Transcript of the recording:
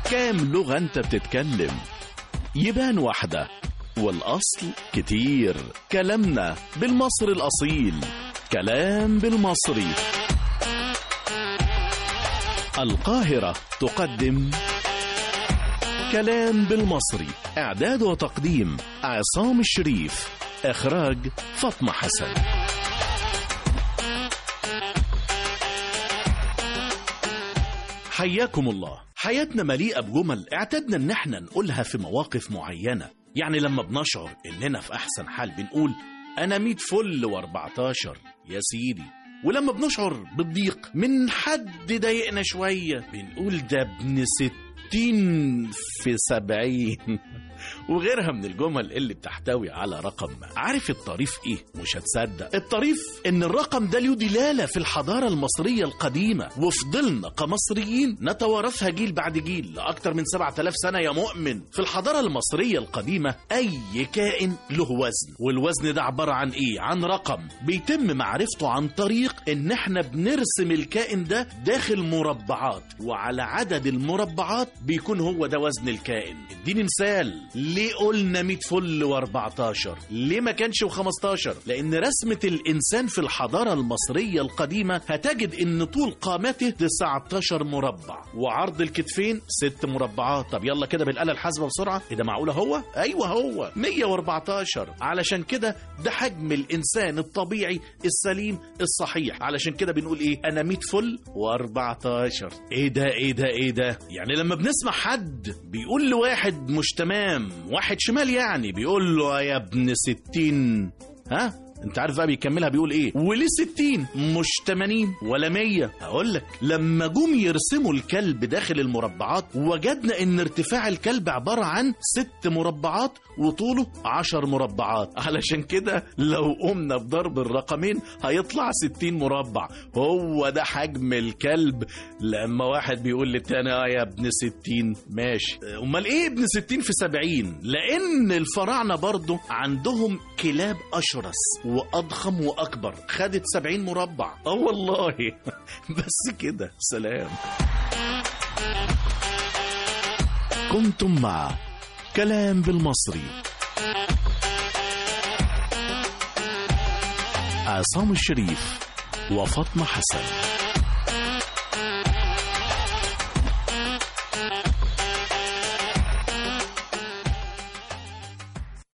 كام لغة انت بتتكلم يبان واحدة والأصل كتير كلامنا بالمصري الأصيل كلام بالمصري القاهرة تقدم كلام بالمصري إعداد وتقديم عصام الشريف إخراج فاطمة حسن حياكم الله حياتنا مليئة بجمل اعتدنا ان احنا نقولها في مواقف معينة يعني لما بنشعر اننا في احسن حال بنقول انا 100 فل و14 يا سيدي ولما بنشعر بالضيق من حد ضايقنا شوية بنقول ده ابن ستين في سبعين وغيرها من الجمل اللي بتحتوي على رقم عارف الطريف ايه مش هتصدق الطريف ان الرقم ده له دلالة في الحضارة المصرية القديمة وفضلنا كمصريين نتوارثها جيل بعد جيل لأكتر من 7000 سنة يا مؤمن في الحضارة المصرية القديمة أي كائن له وزن والوزن ده عبارة عن ايه عن رقم بيتم معرفته عن طريق ان احنا بنرسم الكائن ده داخل مربعات وعلى عدد المربعات بيكون هو ده وزن الكائن اديني مثال ليه قلنا 100 فل و14 ليه ما كانش و15 لان رسمة الانسان في الحضارة المصرية القديمة هتجد ان طول قامته 19 مربع وعرض الكتفين 6 مربعات طب يلا كده بالآلة الحاسبة بسرعة ايه ده معقولة هو ايوه هو 114 علشان كده ده حجم الانسان الطبيعي السليم الصحيح علشان كده بنقول ايه انا 100 فل و14 ايه ده ايه ده ايه ده يعني لما بنسمع حد بيقول لواحد مش تمام واحد شمال يعني بيقول له يا ابن ستين ها انت عارف بقى بيكملها بيقول ايه وليه ستين مش تمانين ولا مية هقول لك لما جم يرسموا الكلب داخل المربعات وجدنا ان ارتفاع الكلب عبارة عن ست مربعات وطوله عشر مربعات علشان كده لو قمنا بضرب الرقمين هيطلع ستين مربع هو ده حجم الكلب لما واحد بيقول للتاني اه يا ابن ستين ماشي امال ايه ابن ستين في سبعين لان الفراعنة برضو عندهم كلاب اشرس واضخم واكبر خدت سبعين مربع اه والله بس كده سلام كنتم مع كلام بالمصري عصام الشريف وفاطمة حسن